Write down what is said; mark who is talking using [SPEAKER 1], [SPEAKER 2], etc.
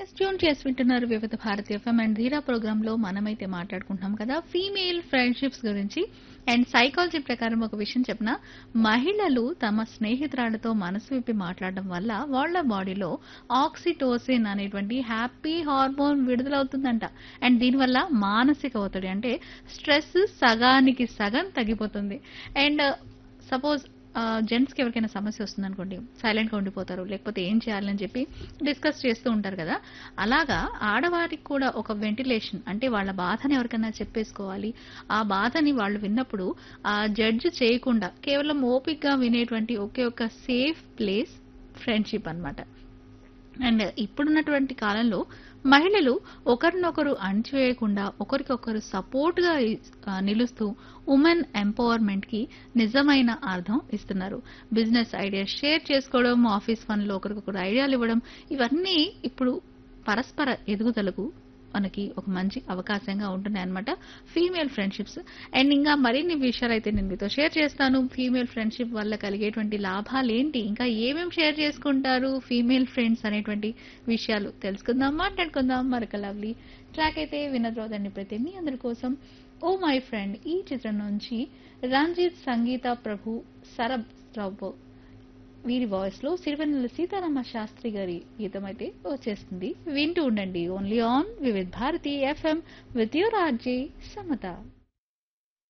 [SPEAKER 1] yes tune చేసి వింటున్నారు Vividh Bharati FM and Dheera program లో మనమైతే మాట్లాడుకుంటున్నాం కదా ఫీమేల్ ఫ్రెండ్షిప్స్ గురించి అండ్ సైకాలజీ ప్రకారం ఒక విషయం చెప్పిన మహిళలు తమ స్నేహితురాలతో మనసు విప్పి మాట్లాడడం వల్ల వాళ్ళ బాడీలో ఆక్సిటోసిన్ అనేటువంటి హ్యాపీ హార్మోన్ విడుదలవుతుందంట అండ్ దీనివల్ల మానసిక ఒత్తిడి అంటే స్ట్రెస్ సగానికి సగం తగ్గిపోతుంది అండ్ సపోజ్ జెంట్స్ కి ఎవరికైనా సమస్య వస్తుంది అనుకోండి సైలెంట్ గా ఉండిపోతారు లేకపోతే ఏం చేయాలని చెప్పి డిస్కస్ చేస్తూ ఉంటారు కదా అలాగా ఆడవారికి కూడా ఒక వెంటిలేషన్ అంటే వాళ్ళ బాధని ఎవరికైనా చెప్పేసుకోవాలి ఆ బాధని వాళ్ళు విన్నప్పుడు ఆ జడ్జ్ చేయకుండా కేవలం ఓపిక్ గా వినేటువంటి ఒకే ఒక సేఫ్ ప్లేస్ ఫ్రెండ్షిప్ అన్నమాట అండ్ ఇప్పుడున్నటువంటి కాలంలో మహిళలు ఒకరినొకరు అణచివేయకుండా ఒకరికొకరు సపోర్ట్ గా ఆ, నిలుస్తూ ఉమెన్ ఎంపవర్మెంట్ కి నిజమైన అర్థం ఇస్తున్నారు బిజినెస్ ఐడియాస్ షేర్ చేసుకోవడం ఆఫీస్ పనులు ఒకరికొకరు ఐడియాలు ఇవ్వడం ఇవన్నీ ఇప్పుడు పరస్పర ఎదుగుదలకు మనకి ఒక మంచి అవకాశంగా ఉంటున్నాయి అనమాట ఫీమేల్ ఫ్రెండ్షిప్స్ అండ్ ఇంకా మరిన్ని విషయాలు అయితే నేను మీతో షేర్ చేస్తాను ఫీమేల్ ఫ్రెండ్షిప్ వల్ల కలిగేటువంటి లాభాలు ఏంటి ఇంకా ఏమేమి షేర్ చేసుకుంటారు ఫీమేల్ ఫ్రెండ్స్ అనేటువంటి విషయాలు తెలుసుకుందాం మాట్లాడుకుందాం మరొక లవ్లీ ట్రాక్ అయితే వినద్రోదండి ప్రతి మీ అందరి కోసం ఓ మై ఫ్రెండ్ ఈ చిత్రం నుంచి రంజిత్ సంగీత ప్రభు సరబ్ రావు వీరి వాయిస్ లో సిరివెన్నెల సీతారామ శాస్త్రి గారి గీతం అయితే వచ్చేస్తుంది వింటూ ఉండండి only on Vividh Bharati FM with your RJ Samata